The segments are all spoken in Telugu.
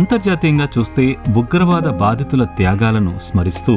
అంతర్జాతీయంగా చూస్తే ఉగ్రవాద బాధితుల త్యాగాలను స్మరిస్తూ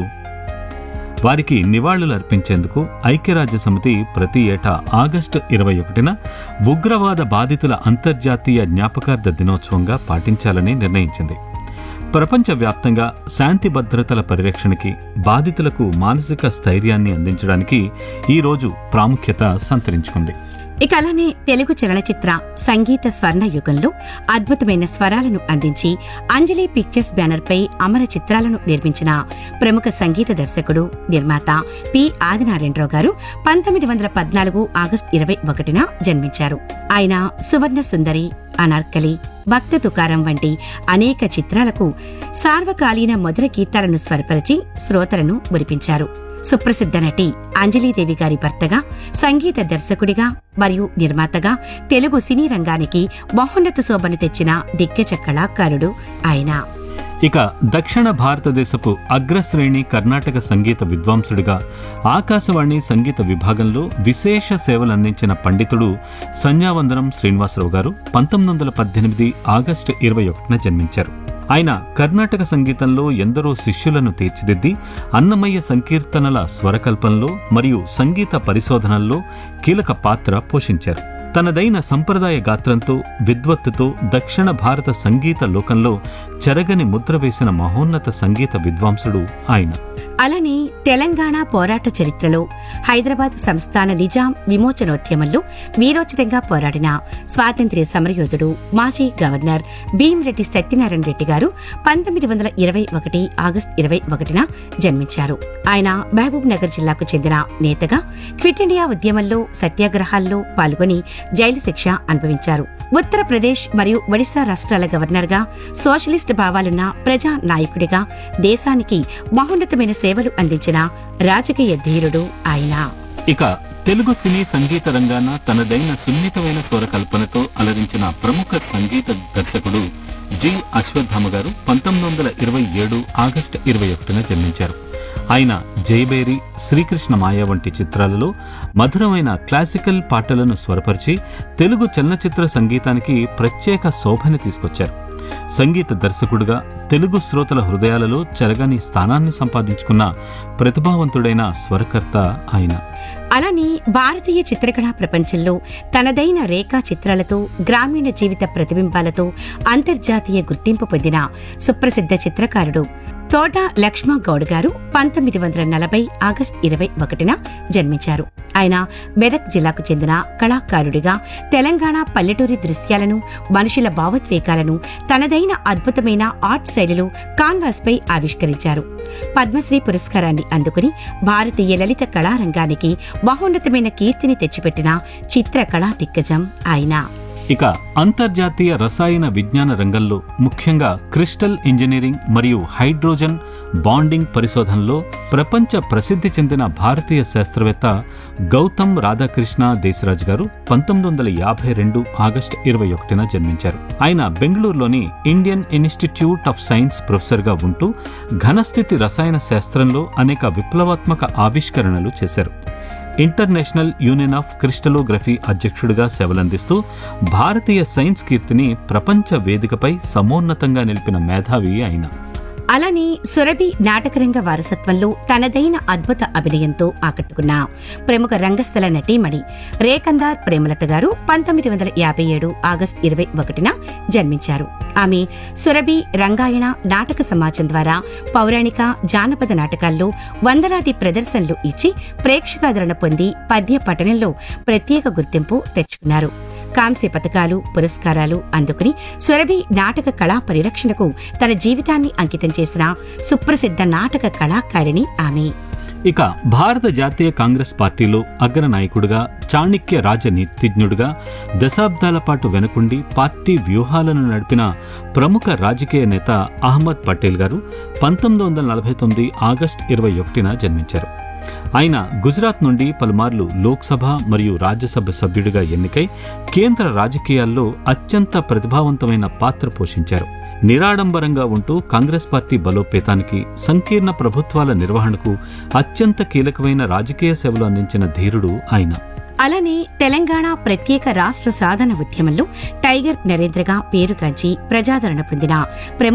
వారికి నివాళులు అర్పించేందుకు ఐక్యరాజ్య సమితి ప్రతి ఏటా ఆగస్టు ఇరవై ఒకటిన ఉగ్రవాద బాధితుల అంతర్జాతీయ జ్ఞాపకార్థ దినోత్సవంగా పాటించాలని నిర్ణయించింది ప్రపంచవ్యాప్తంగా శాంతి భద్రతల పరిరక్షణకి బాధితులకు మానసిక స్థైర్యాన్ని అందించడానికి ఈ రోజు ప్రాముఖ్యత సంతరించుకుంది ఇక అలానే తెలుగు చలనచిత్ర సంగీత స్వర్ణ యుగంలో అద్భుతమైన స్వరాలను అందించి అంజలి పిక్చర్స్ బ్యానర్ పై అమర చిత్రాలను నిర్మించిన ప్రముఖ సంగీత దర్శకుడు నిర్మాత పి ఆదినారాయణరావు గారు పంతొమ్మిది వందల పద్నాలుగు ఆగస్టు ఇరవై ఒకటిన జన్మించారు ఆయన సువర్ణ సుందరి అనార్కలి భక్త తుకారం వంటి అనేక చిత్రాలకు సార్వకాలీన మధుర గీతాలను స్వరపరిచి శ్రోతలను మురిపించారు సుప్రసిద్ధ నటి అంజలీదేవి గారి భర్తగా సంగీత దర్శకుడిగా మరియు నిర్మాతగా తెలుగు సినీ రంగానికి మహోన్నత శోభను తెచ్చిన దిగ్గజ కళాకారుడు ఆయన ఇక దక్షిణ భారతదేశపు అగ్రశ్రేణి కర్ణాటక సంగీత విద్వాంసుడిగా ఆకాశవాణి సంగీత విభాగంలో విశేష సేవలందించిన పండితుడు సంధ్యావందనం శ్రీనివాసరావు గారు పంతొమ్మిది వందల పద్దెనిమిది ఆగస్టు ఇరవై ఒకటిన జన్మించారు ఆయన కర్ణాటక సంగీతంలో ఎందరో శిష్యులను తీర్చిదిద్ది అన్నమయ్య సంకీర్తనల స్వరకల్పంలో మరియు సంగీత పరిశోధనల్లో కీలక పాత్ర పోషించారు తనదైన సంప్రదాయ గాత్రంతో విద్వత్తుతో దక్షిణ భారత సంగీత లోకంలో చెరగని ముద్ర వేసిన మహోన్నత సంగీత విద్వాంసుడు ఆయన అలానే తెలంగాణ పోరాట చరిత్రలో హైదరాబాద్ సంస్థాన నిజాం విమోచనోద్యమంలో వీరోచితంగా పోరాడిన స్వాతంత్ర్య సమరయోధుడు మాజీ గవర్నర్ భీమిరెడ్డి సత్యనారాయణ రెడ్డి గారు పంతొమ్మిది వందల ఇరవై ఒకటి ఆగస్టు ఇరవై ఒకటిన జన్మించారు ఆయన మహబూబ్ నగర్ జిల్లాకు చెందిన నేతగా క్విట్ ఇండియా ఉద్యమంలో సత్యాగ్రహాల్లో పాల్గొని జైలు శిక్ష అనుభవించారు ఉత్తరప్రదేశ్ మరియు ఒడిశా రాష్ట్రాల గవర్నర్గా సోషలిస్ట్ భావాలున్న ప్రజా నాయకుడిగా దేశానికి మహోన్నతమైన సేవలు అందించిన రాజకీయ ధీరుడు ఆయన ఇక తెలుగు సినీ సంగీత రంగాన తనదైన సున్నితమైన స్వరకల్పనతో అలరించిన ప్రముఖ సంగీత దర్శకుడు జి అశ్వత్థామ గారు పంతొమ్మిది వందల ఇరవై ఏడు ఆగస్టు ఇరవై ఒకటిన జన్మించారు ఆయన జయబేరి శ్రీకృష్ణ మాయ వంటి చిత్రాలలో మధురమైన క్లాసికల్ పాటలను స్వరపరిచి తెలుగు చలనచిత్ర సంగీతానికి ప్రత్యేక శోభని తీసుకొచ్చారు సంగీత దర్శకుడుగా తెలుగు శ్రోతల హృదయాలలో చెరగని స్థానాన్ని సంపాదించుకున్న ప్రతిభావంతుడైన స్వరకర్త ఆయన అలానే భారతీయ చిత్రకళా ప్రపంచంలో తనదైన రేఖా చిత్రాలతో గ్రామీణ జీవిత ప్రతిబింబాలతో అంతర్జాతీయ గుర్తింపు పొందిన సుప్రసిద్ధ చిత్రకారుడు తోట లక్ష్మణ గౌడ్ గారు పంతొమ్మిది వందల నలభై ఆగస్టు ఇరవై ఒకటిన జన్మించారు ఆయన మెదక్ జిల్లాకు చెందిన కళాకారుడిగా తెలంగాణ పల్లెటూరి దృశ్యాలను మనుషుల భావోద్వేగాలను తనదైన అద్భుతమైన ఆర్ట్ శైలిలో కాన్వాస్ పై ఆవిష్కరించారు పద్మశ్రీ పురస్కారాన్ని అందుకుని భారతీయ లలిత కళారంగానికి మహోన్నతమైన కీర్తిని తెచ్చిపెట్టిన చిత్రకళా దిగ్గజం ఆయన ఇక అంతర్జాతీయ రసాయన విజ్ఞాన రంగంలో ముఖ్యంగా క్రిస్టల్ ఇంజనీరింగ్ మరియు హైడ్రోజన్ బాండింగ్ పరిశోధనలో ప్రపంచ ప్రసిద్ధి చెందిన భారతీయ శాస్త్రవేత్త గౌతమ్ రాధాకృష్ణ దేశరాజ్ గారు పంతొమ్మిది వందల యాభై రెండు ఆగస్టు ఇరవై ఒకటిన జన్మించారు ఆయన బెంగళూరులోని ఇండియన్ ఇన్స్టిట్యూట్ ఆఫ్ సైన్స్ ప్రొఫెసర్గా ఉంటూ ఘనస్థితి రసాయన శాస్త్రంలో అనేక విప్లవాత్మక ఆవిష్కరణలు చేశారు ఇంటర్నేషనల్ యూనియన్ ఆఫ్ క్రిస్టలోగ్రఫీ అధ్యక్షుడిగా సేవలందిస్తూ భారతీయ సైన్స్ కీర్తిని ప్రపంచ వేదికపై సమోన్నతంగా నిలిపిన మేధావి ఆయన అలానే సురభి నాటకరంగ వారసత్వంలో తనదైన అద్భుత అభినయంతో ఆకట్టుకున్న ప్రముఖ రంగస్థల నటీమణి రేకందార్ ప్రేమలత గారు పంతొమ్మిది వందల యాభై ఏడు ఆగస్టు ఇరవై ఒకటిన జన్మించారు ఆమె సురభి రంగాయణ నాటక సమాజం ద్వారా పౌరాణిక జానపద నాటకాల్లో వందలాది ప్రదర్శనలు ఇచ్చి ప్రేక్షకాదరణ పొంది పద్య పఠనంలో ప్రత్యేక గుర్తింపు తెచ్చుకున్నారు కాంస్య పథకాలు పురస్కారాలు అందుకుని సురభి నాటక కళా పరిరక్షణకు తన జీవితాన్ని అంకితం చేసిన సుప్రసిద్ధ నాటక కళాకారిణి ఆమె ఇక భారత జాతీయ కాంగ్రెస్ పార్టీలో అగ్రనాయకుడిగా చాణక్య రాజనీతిజ్ఞుడిగా దశాబ్దాల పాటు వెనుకుండి పార్టీ వ్యూహాలను నడిపిన ప్రముఖ రాజకీయ నేత అహ్మద్ పటేల్ గారు పంతొమ్మిది వందల నలభై తొమ్మిది ఆగస్టు ఇరవై ఒకటిన జన్మించారు ఆయన గుజరాత్ నుండి పలుమార్లు లోక్సభ మరియు రాజ్యసభ సభ్యుడిగా ఎన్నికై కేంద్ర రాజకీయాల్లో అత్యంత ప్రతిభావంతమైన పాత్ర పోషించారు నిరాడంబరంగా ఉంటూ కాంగ్రెస్ పార్టీ బలోపేతానికి సంకీర్ణ ప్రభుత్వాల నిర్వహణకు అత్యంత కీలకమైన రాజకీయ సేవలు అందించిన ధీరుడు ఆయన అలానే తెలంగాణ ప్రత్యేక రాష్ట్ర సాధన ఉద్యమంలో టైగర్ నరేంద్రగా పేరుగాంచి ప్రజాదరణ పొందిన ప్రముఖ